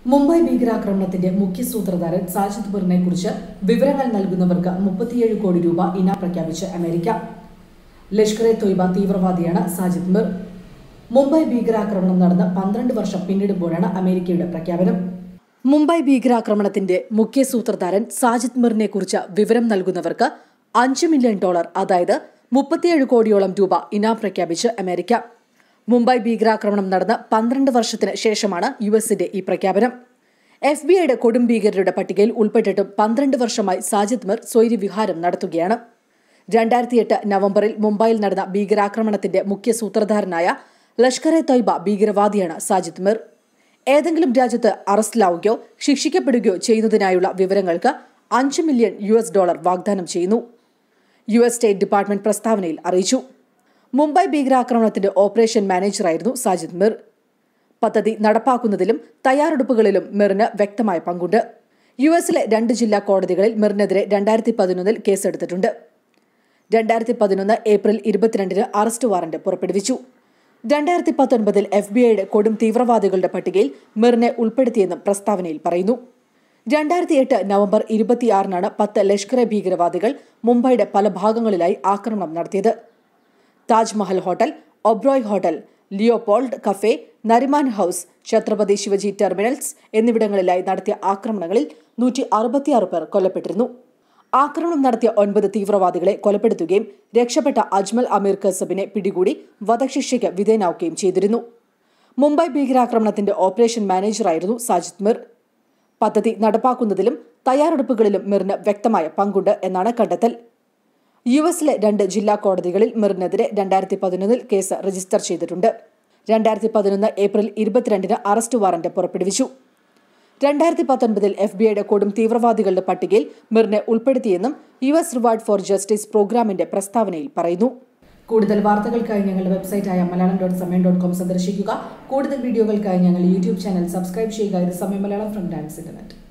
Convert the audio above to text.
മുംബൈ ഭീകരാക്രമണത്തിന്റെ മുഖ്യ സൂത്രധാരൻ സാജിദ് ബിറിനെ കുറിച്ച് വിവരങ്ങൾ നൽകുന്നവർക്ക് മുപ്പത്തിയേഴ് കോടി രൂപ ഇനാം പ്രഖ്യാപിച്ച് അമേരിക്ക ലഷ്കർ എ തൊയ്ബ തീവ്രവാദിയാണ് സാജിദ് മിർ മുംബൈ ഭീകരാക്രമണം നടന്ന് പന്ത്രണ്ട് വർഷം പിന്നിടുമ്പോഴാണ് അമേരിക്കയുടെ പ്രഖ്യാപനം മുംബൈ ഭീകരാക്രമണത്തിന്റെ മുഖ്യ സൂത്രധാരൻ സാജിദ് മിറിനെ കുറിച്ച് വിവരം നൽകുന്നവർക്ക് അഞ്ച് മില്യൺ ഡോളർ അതായത് മുപ്പത്തിയേഴ് കോടിയോളം രൂപ ഇനാം പ്രഖ്യാപിച്ച് അമേരിക്ക മുംബൈ ഭീകരാക്രമണം നടന്ന് പന്ത്രണ്ട് വർഷത്തിന് ശേഷമാണ് യു എസിന്റെ ഈ പ്രഖ്യാപനം എഫ് ബി ഐയുടെ കൊടും ഭീകരരുടെ പട്ടികയിൽ ഉൾപ്പെട്ടിട്ടും പന്ത്രണ്ട് വർഷമായി സാജിദ് മിർ സ്വൈര്യവിഹാരം നടത്തുകയാണ് രണ്ടായിരത്തി എട്ട് നവംബറിൽ മുംബൈയിൽ നടന്ന ഭീകരാക്രമണത്തിന്റെ മുഖ്യ സൂത്രധാരനായ ലഷ്കർ എ തൊയ്ബ ഭീകരവാദിയാണ് സാജിദ് മിർ ഏതെങ്കിലും രാജ്യത്ത് അറസ്റ്റിലാവുകയോ ശിക്ഷിക്കപ്പെടുകയോ ചെയ്യുന്നതിനായുള്ള വിവരങ്ങൾക്ക് അഞ്ച് മില്യൺ യു എസ് ഡോളർ വാഗ്ദാനം ചെയ്യുന്നു യു എസ് സ്റ്റേറ്റ് ഡിപ്പാർട്ട്മെന്റ് പ്രസ്താവനയിൽ അറിയിച്ചു മുംബൈ ഭീകരാക്രമണത്തിന്റെ ഓപ്പറേഷൻ മാനേജറായിരുന്നു സാജിദ് മിർ പദ്ധതി നടപ്പാക്കുന്നതിലും തയ്യാറെടുപ്പുകളിലും മിറിന് വ്യക്തമായ പങ്കുണ്ട് യു എസിലെ രണ്ട് ജില്ലാ കോടതികളിൽ മിറിനെതിരെ രണ്ടായിരത്തി പതിനൊന്നിൽ കേസെടുത്തിട്ടുണ്ട് രണ്ടായിരത്തി പതിനൊന്ന് ഏപ്രിൽ ഇരുപത്തിരണ്ടിന് അറസ്റ്റ് വാറന്റ് പുറപ്പെടുവിച്ചു രണ്ടായിരത്തി പത്തൊൻപതിൽ എഫ് ബി ഐയുടെ കൊടും തീവ്രവാദികളുടെ പട്ടികയിൽ മിറിനെ ഉൾപ്പെടുത്തിയെന്നും പ്രസ്താവനയിൽ പറയുന്നു രണ്ടായിരത്തി എട്ട് നവംബർ ഇരുപത്തിയാറിനാണ് പത്ത് ലഷ്കർ എ ഭീകരവാദികൾ മുംബൈയുടെ പല ഭാഗങ്ങളിലായി ആക്രമണം നടത്തിയത് Taj Mahal hotel Oberoi hotel Leopold cafe Nariman house Chhatrapati Shivaji terminals എന്നിവിടങ്ങളിലായി നടത്തിയ ആക്രമണങ്ങളിൽ നൂറ്റി അറുപത്തിയാറ് പേർ കൊല്ലപ്പെട്ടിരുന്നു ആക്രമണം നടത്തിയ ഒൻപത് തീവ്രവാദികളെ കൊലപ്പെടുത്തുകയും രക്ഷപ്പെട്ട അജ്മൽ അമീർ കസബിനെ പിടികൂടി വധശിക്ഷയ്ക്ക് വിധേയനാവുകയും ചെയ്തിരുന്നു മുംബൈ ഭീകരാക്രമണത്തിന്റെ ഓപ്പറേഷൻ മാനേജറായിരുന്നു സാജിദ് മിർ പദ്ധതി നടപ്പാക്കുന്നതിലും തയ്യാറെടുപ്പുകളിലും മിറിന് വ്യക്തമായ പങ്കുണ്ട് എന്നാണ് കണ്ടെത്തൽ യു എസിലെ രണ്ട് ജില്ലാ കോടതികളിൽ മിറിനെതിരെ രണ്ടായിരത്തി പതിനൊന്നിൽ കേസ് രജിസ്റ്റർ ചെയ്തിട്ടുണ്ട് രണ്ടായിരത്തി പതിനൊന്ന് ഏപ്രിൽ ഇരുപത്തിരണ്ടിന് അറസ്റ്റ് വാറന്റ് പുറപ്പെടുവിച്ചു രണ്ടായിരത്തി പത്തൊൻപതിൽ എഫ് ബി ഐയുടെ കൊടും തീവ്രവാദികളുടെ പട്ടികയിൽ മിറിനെ ഉൾപ്പെടുത്തിയെന്നും U S reward for justice പ്രോഗ്രാമിന്റെ പ്രസ്താവനയിൽ പറയുന്നു കൂടുതൽ വാർത്തകൾക്കായി ഞങ്ങളുടെ വെബ്സൈറ്റായ Malayalam dot Samayam dot com സന്ദർശിക്കുക കൂടുതൽ വീഡിയോകൾക്കായി ഞങ്ങൾ യൂട്യൂബ് ചാനൽ സബ്സ്ക്രൈബ് ചെയ്യുക ഇത് സമയം മലയാളം ഫ്രം ഡാൻസ് ഇന്റർനെറ്റ്